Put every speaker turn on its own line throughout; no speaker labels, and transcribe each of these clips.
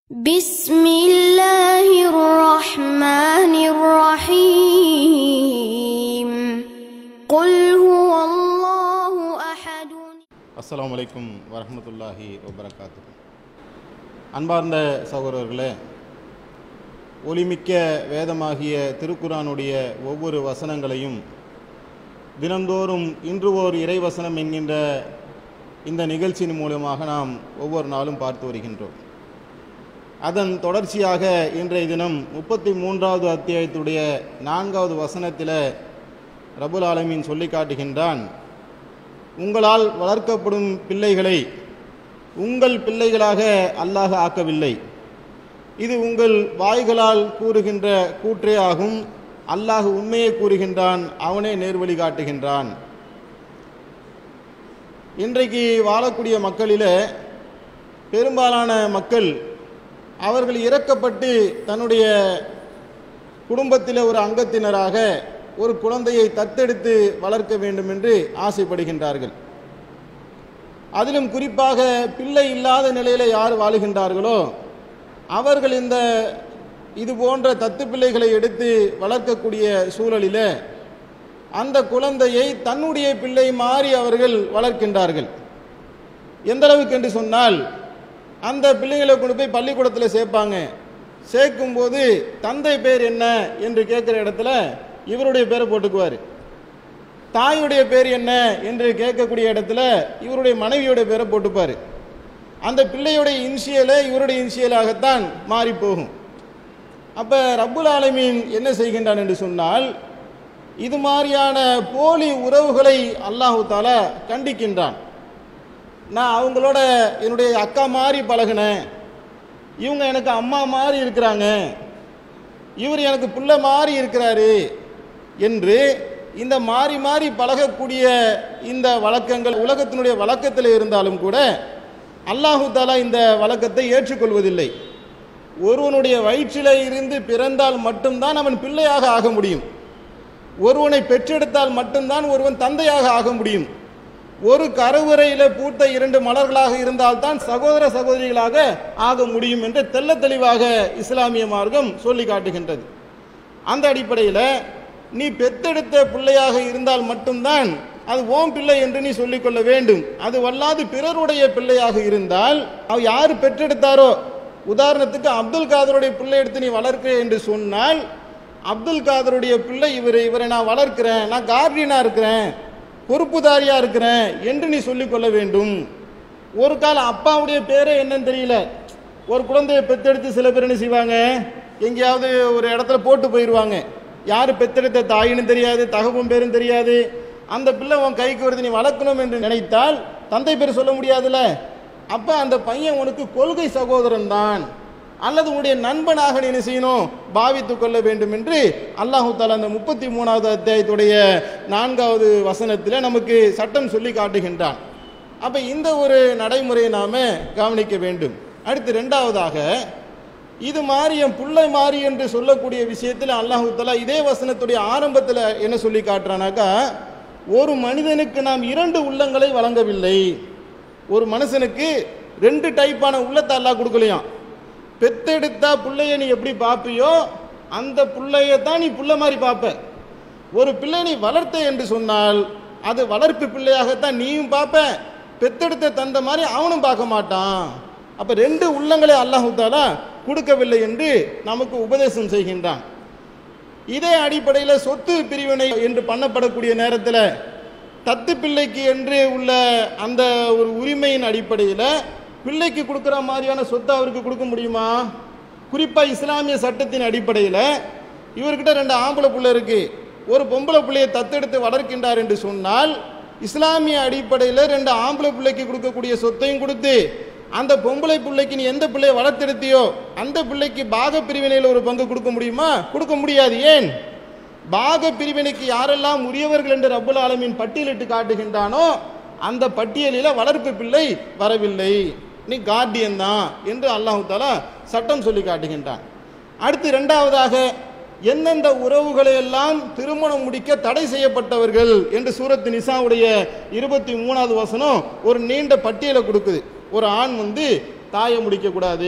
بسم الله الرحمن الرحيم قل هو الله أحد
அஸ்ஸலாமு அலைக்கும் வரஹ்மத்துல்லாஹி வபரகாத்து அன்பார்ந்த சகோதரர்களே ஒளிமிக்க வேதமாகிய திருக்குரானுடைய ஒவ்வொரு வசனங்களையும் தினந்தோறும் இன்று ஓர் இறைவசனம் என்கின்ற இந்த நிகழ்ச்சியின் மூலமாக நாம் ஒவ்வொரு நாளும் பார்த்து வருகின்றோம் அதன் தொடர்ச்சியாக இன்றைய தினம் முப்பத்தி மூன்றாவது அத்தியாயத்துடைய நான்காவது வசனத்தில் ரபுல் ஆலமீன் சொல்லி காட்டுகின்றான் உங்களால் வளர்க்கப்படும் பிள்ளைகளை உங்கள் பிள்ளைகளாக அல்லாஹ் ஆக்கவில்லை இது உங்கள் வாய்களால் கூறுகின்ற கூற்றே ஆகும் அல்லாஹ் உண்மையை கூறுகின்றான் அவனே நேர்வழி காட்டுகின்றான் இன்றைக்கு வாழக்கூடிய மக்களிலே பெரும்பாலான மக்கள் அவர்கள் இறக்கப்பட்டு தன்னுடைய குடும்பத்தில் ஒரு அங்கத்தினராக ஒரு குழந்தையை தத்தெடுத்து வளர்க்க வேண்டும் என்று ஆசைப்படுகின்றார்கள் அதிலும் குறிப்பாக பிள்ளை இல்லாத நிலையில் யார் வாழுகின்றார்களோ அவர்கள் இந்த இது போன்ற தத்து பிள்ளைகளை எடுத்து வளர்க்கக்கூடிய சூழலில் அந்த குழந்தையை தன்னுடைய பிள்ளை மாறி அவர்கள் வளர்க்கின்றார்கள் எந்த அளவுக்கு என்று சொன்னால் அந்த பிள்ளைகளை கொண்டு போய் பள்ளிக்கூடத்தில் சேர்ப்பாங்க சேர்க்கும்போது தந்தை பேர் என்ன என்று கேட்குற இடத்துல இவருடைய பேரை போட்டுக்குவார் தாயுடைய பேர் என்ன என்று கேட்கக்கூடிய இடத்துல இவருடைய மனைவியுடைய பேரை போட்டுப்பார் அந்த பிள்ளையுடைய இன்சியலை இவருடைய இன்சியலாகத்தான் மாறி போகும் அப்போ ரப்புல் ஆலமீன் என்ன செய்கின்றான் என்று சொன்னால் இது மாதிரியான போலி உறவுகளை அல்லாஹு தாலா கண்டிக்கின்றான் நான் அவங்களோட என்னுடைய அக்கா மாதிரி பழகினேன் இவங்க எனக்கு அம்மா மாதிரி இருக்கிறாங்க இவர் எனக்கு புள்ள மாதிரி இருக்கிறாரு என்று இந்த மாறி மாறி பழகக்கூடிய இந்த வழக்கங்கள் உலகத்தினுடைய வழக்கத்தில் இருந்தாலும் கூட அல்லாஹு தாலா இந்த வழக்கத்தை ஏற்றுக்கொள்வதில்லை ஒருவனுடைய வயிற்றில இருந்து பிறந்தால் மட்டும்தான் அவன் பிள்ளையாக ஆக முடியும் ஒருவனை பெற்றெடுத்தால் மட்டும்தான் ஒருவன் தந்தையாக ஆக முடியும் ஒரு கருவறையில் பூத்த இரண்டு மலர்களாக இருந்தால்தான் சகோதர சகோதரிகளாக ஆக முடியும் என்று தெள்ள தெளிவாக இஸ்லாமிய மார்க்கம் சொல்லி காட்டுகின்றது அந்த அடிப்படையில் நீ பெத்தெடுத்த பிள்ளையாக இருந்தால் மட்டும்தான் அது ஓம் பிள்ளை என்று நீ சொல்லிக்கொள்ள வேண்டும் அது வல்லாது பிறருடைய பிள்ளையாக இருந்தால் அவ யார் பெற்றெடுத்தாரோ உதாரணத்துக்கு அப்துல் காதருடைய பிள்ளை எடுத்து நீ வளர்க்க என்று சொன்னால் அப்துல் காதருடைய பிள்ளை இவர் இவரை நான் வளர்க்கிறேன் நான் கார்டியனா இருக்கிறேன் பொறுப்புதாரியா இருக்கிறேன் என்று நீ சொல்லிக்கொள்ள வேண்டும் ஒரு கால அப்பாவுடைய பேரே என்னன்னு தெரியல ஒரு குழந்தையை பெத்தெடுத்து சில பேர் என்ன செய்வாங்க எங்கேயாவது ஒரு இடத்துல போட்டு போயிடுவாங்க யார் பெத்தெடுத்த தாயின்னு தெரியாது தகவன் பேரும் தெரியாது அந்த பிள்ளை உன் கைக்கு வருது நீ வளர்க்கணும் என்று நினைத்தால் தந்தை பேர் சொல்ல முடியாதுல்ல அப்ப அந்த பையன் உனக்கு கொள்கை சகோதரன் தான் அல்லது உன்னுடைய நண்பனாக நீ என்ன செய்யணும் பாவித்துக் கொள்ள வேண்டும் என்று அல்லாஹு தாலா அந்த முப்பத்தி மூணாவது அத்தியாயத்துடைய நான்காவது வசனத்தில் நமக்கு சட்டம் சொல்லி காட்டுகின்றான் அப்ப இந்த ஒரு நடைமுறையை நாம கவனிக்க வேண்டும் அடுத்து ரெண்டாவதாக இது மாறி என் புள்ளை மாறி என்று சொல்லக்கூடிய விஷயத்தில் அல்லாஹு தாலா இதே வசனத்துடைய ஆரம்பத்தில் என்ன சொல்லி காட்டுறானாக்கா ஒரு மனிதனுக்கு நாம் இரண்டு உள்ளங்களை வழங்கவில்லை ஒரு மனுஷனுக்கு ரெண்டு டைப்பான உள்ளத்தை அல்லாஹ் கொடுக்கலையாம் பெத்தெடுத்தா பிள்ளைய நீ எப்படி பார்ப்பியோ அந்த பிள்ளைய தான் நீ புள்ள மாதிரி பார்ப்ப ஒரு பிள்ளை நீ வளர்த்த என்று சொன்னால் அது வளர்ப்பு பிள்ளையாகத்தான் நீயும் பார்ப்ப பெத்தெடுத்த தந்த மாதிரி அவனும் பார்க்க மாட்டான் அப்ப ரெண்டு உள்ளங்களை அல்லாஹு தாலா கொடுக்கவில்லை என்று நமக்கு உபதேசம் செய்கின்றான் இதே அடிப்படையில் சொத்து பிரிவினை என்று பண்ணப்படக்கூடிய நேரத்தில் தத்து பிள்ளைக்கு என்று உள்ள அந்த ஒரு உரிமையின் அடிப்படையில் பிள்ளைக்கு கொடுக்குற மாதிரியான சொத்தை அவருக்கு கொடுக்க முடியுமா குறிப்பாக இஸ்லாமிய சட்டத்தின் அடிப்படையில் இவர்கிட்ட ரெண்டு ஆம்பளை பிள்ளை இருக்கு ஒரு பொம்பளை பிள்ளையை தத்தெடுத்து வளர்க்கின்றார் என்று சொன்னால் இஸ்லாமிய அடிப்படையில் ரெண்டு ஆம்பளை பிள்ளைக்கு கொடுக்கக்கூடிய சொத்தையும் கொடுத்து அந்த பொம்பளை பிள்ளைக்கு நீ எந்த பிள்ளையை வளர்த்தெடுத்தியோ அந்த பிள்ளைக்கு பாக பிரிவினையில் ஒரு பங்கு கொடுக்க முடியுமா கொடுக்க முடியாது ஏன் பாக பிரிவினைக்கு யாரெல்லாம் உரியவர்கள் என்று ரப்புல் ஆலமின் பட்டியலிட்டு காட்டுகின்றானோ அந்த பட்டியலில் வளர்ப்பு பிள்ளை வரவில்லை நீ கார்டியன் தான் என்று அல்லாஹு தாலா சட்டம் சொல்லி காட்டுகின்றான் அடுத்து இரண்டாவதாக எந்தெந்த உறவுகளை எல்லாம் திருமணம் முடிக்க தடை செய்யப்பட்டவர்கள் என்று சூரத்து நிசாவுடைய இருபத்தி மூணாவது வசனம் ஒரு நீண்ட பட்டியலை கொடுக்குது ஒரு ஆண் வந்து தாயை முடிக்கக்கூடாது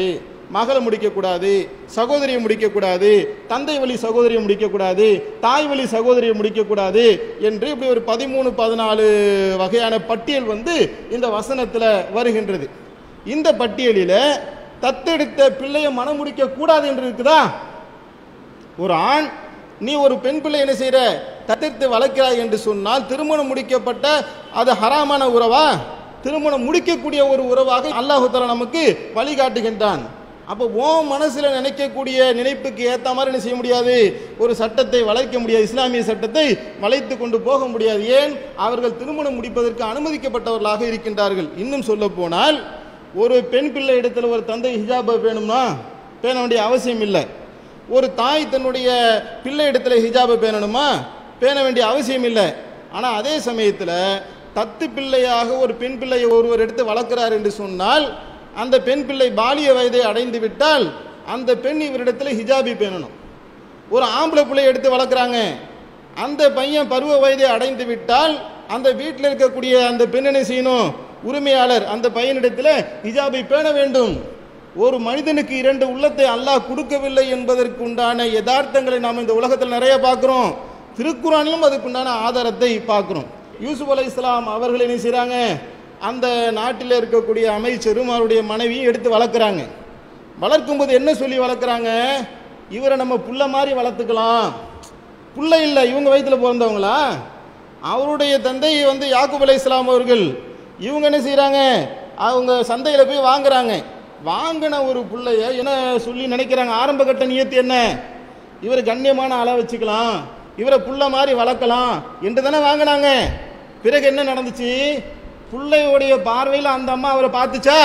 மகளை முடிக்கக்கூடாது சகோதரியை முடிக்கக்கூடாது தந்தை வழி சகோதரியை முடிக்கக்கூடாது தாய் வழி சகோதரியை முடிக்கக்கூடாது என்று இப்படி ஒரு பதிமூணு பதினாலு வகையான பட்டியல் வந்து இந்த வசனத்தில் வருகின்றது இந்த பட்டியலில் தத்தெடுத்த பிள்ளையை மனம் முடிக்க கூடாது என்று இருக்குதா ஒரு ஆண் நீ ஒரு பெண் பிள்ளை என்ன செய்யற தத்தெடுத்து வளர்க்கிறாய் என்று சொன்னால் திருமணம் முடிக்கப்பட்ட அது ஹராமான உறவா திருமணம் முடிக்கக்கூடிய ஒரு உறவாக அல்லாஹு தஆலா நமக்கு வழிகாட்டுகின்றான் அப்போ உன் மனசுல நினைக்கக்கூடிய நினைப்புக்கு ஏத்த மாதிரி என்ன செய்ய முடியாது ஒரு சட்டத்தை வளைக்க முடியாது இஸ்லாமிய சட்டத்தை வளைத்து கொண்டு போக முடியாது ஏன் அவர்கள் திருமணம் முடிப்பதற்கு அனுமதிக்கப்பட்டவர்களாக இருக்கின்றார்கள் இன்னும் சொல்ல போனால் ஒரு பெண் பிள்ளை இடத்துல ஒரு தந்தை ஹிஜாபை வேணும்னா பேண வேண்டிய அவசியம் இல்லை ஒரு தாய் தன்னுடைய பிள்ளை இடத்துல ஹிஜாபை பேணணுமா பேண வேண்டிய அவசியம் இல்லை ஆனால் அதே சமயத்தில் தத்து பிள்ளையாக ஒரு பெண் பிள்ளையை ஒருவர் எடுத்து வளர்க்கிறார் என்று சொன்னால் அந்த பெண் பிள்ளை பாலிய வயதை அடைந்து விட்டால் அந்த பெண் இவரிடத்தில் ஹிஜாபி பேணணும் ஒரு ஆம்பளை பிள்ளையை எடுத்து வளர்க்குறாங்க அந்த பையன் பருவ வயதை அடைந்து விட்டால் அந்த வீட்டில் இருக்கக்கூடிய அந்த பெண் என்ன செய்யணும் உரிமையாளர் அந்த பையனிடத்தில் ஹிஜாபை பேண வேண்டும் ஒரு மனிதனுக்கு இரண்டு உள்ளத்தை அல்லாஹ் கொடுக்கவில்லை என்பதற்கு உண்டான யதார்த்தங்களை நாம் இந்த உலகத்தில் நிறைய பார்க்குறோம் திருக்குறானிலும் அதுக்குண்டான ஆதாரத்தை பார்க்குறோம் யூசுப் அலை இஸ்லாம் அவர்கள் என்ன செய்கிறாங்க அந்த நாட்டில் இருக்கக்கூடிய அமைச்சரும் அவருடைய மனைவியும் எடுத்து வளர்க்குறாங்க வளர்க்கும்போது என்ன சொல்லி வளர்க்குறாங்க இவரை நம்ம புள்ள மாதிரி வளர்த்துக்கலாம் புள்ள இல்லை இவங்க வயித்துல பிறந்தவங்களா அவருடைய தந்தை வந்து யாக்கூப் அலை இஸ்லாம் அவர்கள் இவங்க என்ன செய்கிறாங்க அவங்க சந்தையில் போய் வாங்குறாங்க வாங்கின ஒரு புள்ளைய என்ன சொல்லி நினைக்கிறாங்க ஆரம்ப கட்ட நியத்து என்ன இவர் கண்ணியமான ஆளா வச்சுக்கலாம் இவரை புள்ள மாதிரி வளர்க்கலாம் என்று தானே வாங்கினாங்க பிறகு என்ன நடந்துச்சு புள்ளையோடைய பார்வையில் அந்த அம்மா அவரை பார்த்துச்சா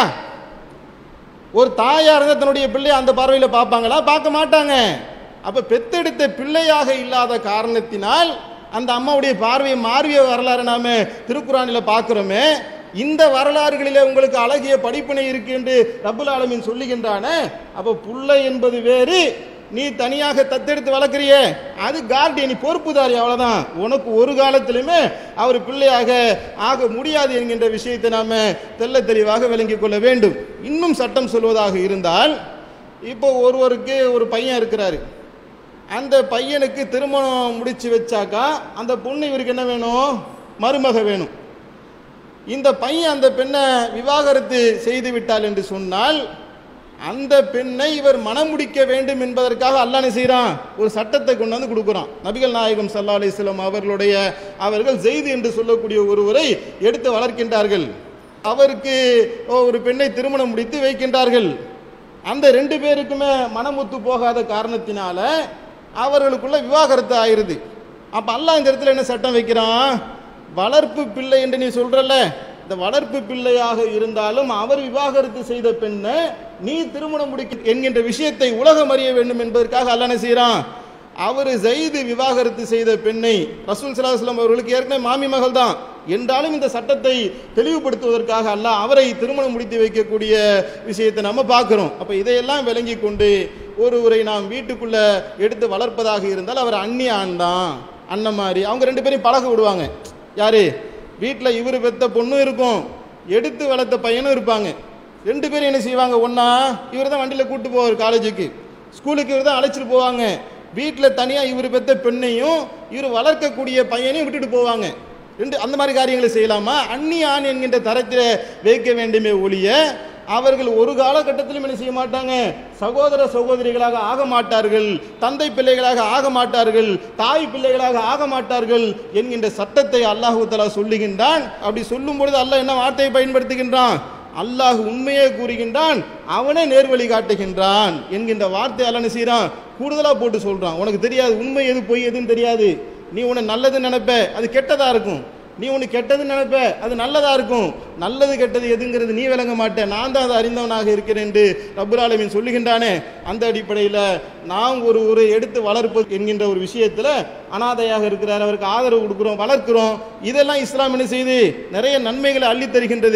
ஒரு தாயா இருந்தா தன்னுடைய பிள்ளையை அந்த பார்வையில் பார்ப்பாங்களா பார்க்க மாட்டாங்க அப்ப பெத்தெடுத்த பிள்ளையாக இல்லாத காரணத்தினால் அந்த அம்மாவுடைய பார்வையை மாறிய வரலாறு நாம திருக்குறானில் பார்க்கிறோமே இந்த வரலாறுகளிலே உங்களுக்கு அழகிய படிப்பினை இருக்கு என்று ரப்புல் ஆலமீன் சொல்லுகின்றானே அப்ப புள்ளை என்பது வேறு நீ தனியாக தத்தெடுத்து வளர்க்குறியே அது கார்டியன் நீ பொறுப்புதாரி அவ்வளவுதான் உனக்கு ஒரு காலத்திலுமே அவர் பிள்ளையாக ஆக முடியாது என்கின்ற விஷயத்தை நாம தெள்ள தெளிவாக விளங்கிக் கொள்ள வேண்டும் இன்னும் சட்டம் சொல்வதாக இருந்தால் இப்போ ஒருவருக்கு ஒரு பையன் இருக்கிறாரு அந்த பையனுக்கு திருமணம் முடிச்சு வச்சாக்கா அந்த பொண்ணு இவருக்கு என்ன வேணும் மருமக வேணும் இந்த பையன் அந்த பெண்ணை விவாகரத்து செய்து விட்டால் என்று சொன்னால் அந்த பெண்ணை இவர் மனம் முடிக்க வேண்டும் என்பதற்காக அல்லாஹ் என்ன செய்கிறான் ஒரு சட்டத்தை கொண்டு வந்து கொடுக்குறான் நபிகள் நாயகம் சல்லா அலிஸ்லாம் அவர்களுடைய அவர்கள் ஜெய்து என்று சொல்லக்கூடிய ஒருவரை எடுத்து வளர்க்கின்றார்கள் அவருக்கு ஒரு பெண்ணை திருமணம் முடித்து வைக்கின்றார்கள் அந்த ரெண்டு பேருக்குமே மனமுத்து போகாத காரணத்தினால அவர்களுக்குள்ள விவாகரத்து ஆயிருது அப்ப அல்லாஹ் இந்த இடத்துல என்ன சட்டம் வைக்கிறான் வளர்ப்பு பிள்ளை என்று நீ சொல்றல்ல இந்த வளர்ப்பு பிள்ளையாக இருந்தாலும் அவர் விவாகரத்து செய்த பெண்ணை நீ திருமணம் முடிக்க என்கின்ற விஷயத்தை உலகம் அறிய வேண்டும் என்பதற்காக அல்லாஹ் என்ன செய்கிறான் அவர் ஜெயிது விவாகரத்து செய்த பெண்ணை ரசூல் சலாஹ்லாம் அவர்களுக்கு ஏற்கனவே மாமி மகள் தான் என்றாலும் இந்த சட்டத்தை தெளிவுபடுத்துவதற்காக அல்லாஹ் அவரை திருமணம் முடித்து வைக்கக்கூடிய விஷயத்தை நம்ம பார்க்கிறோம் அப்ப இதையெல்லாம் விளங்கி கொண்டு ஒருவரை நாம் வீட்டுக்குள்ள எடுத்து வளர்ப்பதாக இருந்தால் அவர் அந்நிய ஆண் தான் அண்ணன் மாதிரி அவங்க ரெண்டு பேரையும் பழக விடுவாங்க யாரு வீட்டில் இவர் பெத்த பொண்ணும் இருக்கும் எடுத்து வளர்த்த பையனும் இருப்பாங்க ரெண்டு பேரும் என்ன செய்வாங்க ஒன்றா இவர் தான் வண்டியில் கூட்டு போவார் காலேஜுக்கு ஸ்கூலுக்கு இவர் தான் அழைச்சிட்டு போவாங்க வீட்டில் தனியாக இவர் பெத்த பெண்ணையும் இவர் வளர்க்கக்கூடிய பையனையும் விட்டுட்டு போவாங்க ரெண்டு அந்த மாதிரி காரியங்களை செய்யலாமா அந்நி ஆண் என்கின்ற தரத்தில் வைக்க வேண்டுமே ஒழிய அவர்கள் ஒரு காலகட்டத்திலும் என்ன செய்ய மாட்டாங்க சகோதர சகோதரிகளாக ஆக மாட்டார்கள் தந்தை பிள்ளைகளாக ஆக மாட்டார்கள் தாய் பிள்ளைகளாக ஆக மாட்டார்கள் என்கின்ற சட்டத்தை அல்லாஹு தலா சொல்லுகின்றான் அப்படி சொல்லும் பொழுது அல்லாஹ் என்ன வார்த்தையை பயன்படுத்துகின்றான் அல்லாஹ் உண்மையே கூறுகின்றான் அவனே நேர்வழி காட்டுகின்றான் என்கின்ற வார்த்தை அல்ல என்ன செய்யறான் கூடுதலா போட்டு சொல்றான் உனக்கு தெரியாது உண்மை எது பொய் எதுன்னு தெரியாது நீ உன்னை நல்லது நினைப்ப அது கெட்டதா இருக்கும் நீ ஒன்று கெட்டது நினைப்ப அது நல்லதா இருக்கும் நல்லது கெட்டது எதுங்கிறது நீ விளங்க மாட்டே நான் தான் அதை அறிந்தவனாக இருக்கிறேன் என்று ரப்புல் ஆலமீன் சொல்லுகின்றானே அந்த அடிப்படையில் நாம் ஒரு ஒரு எடுத்து வளர்ப்பு என்கின்ற ஒரு விஷயத்தில் அனாதையாக இருக்கிறார் அவருக்கு ஆதரவு கொடுக்குறோம் வளர்க்கிறோம் இதெல்லாம் இஸ்லாம் என்ன செய்து நிறைய நன்மைகளை அள்ளித் தருகின்றது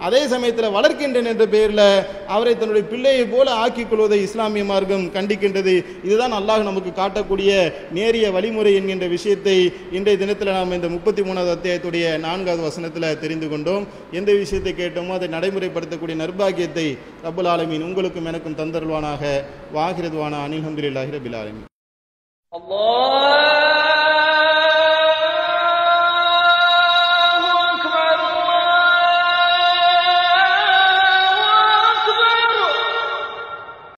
அதே சமயத்தில் வளர்க்கின்றேன் என்ற பெயரில் அவரை தன்னுடைய பிள்ளையை போல ஆக்கிக் கொள்வதை இஸ்லாமிய மார்க்கம் கண்டிக்கின்றது இதுதான் அல்லாஹ் நமக்கு காட்டக்கூடிய நேரிய வழிமுறை என்கின்ற விஷயத்தை இன்றைய தினத்தில் நாம் இந்த முப்பத்தி மூணாவது அத்தியாயத்துடைய நான்காவது வசனத்தில் தெரிந்து கொண்டோம் எந்த விஷயத்தை கேட்டோமோ அதை நடைமுறைப்படுத்தக்கூடிய நர்பாகியத்தை ரப்புல் ஆலமீன் உங்களுக்கும் எனக்கும் தந்தருள்வானாக வாகிரதுவான அனில் ஹம்துலில்லாஹி ரபில் ஆலமீன்
الله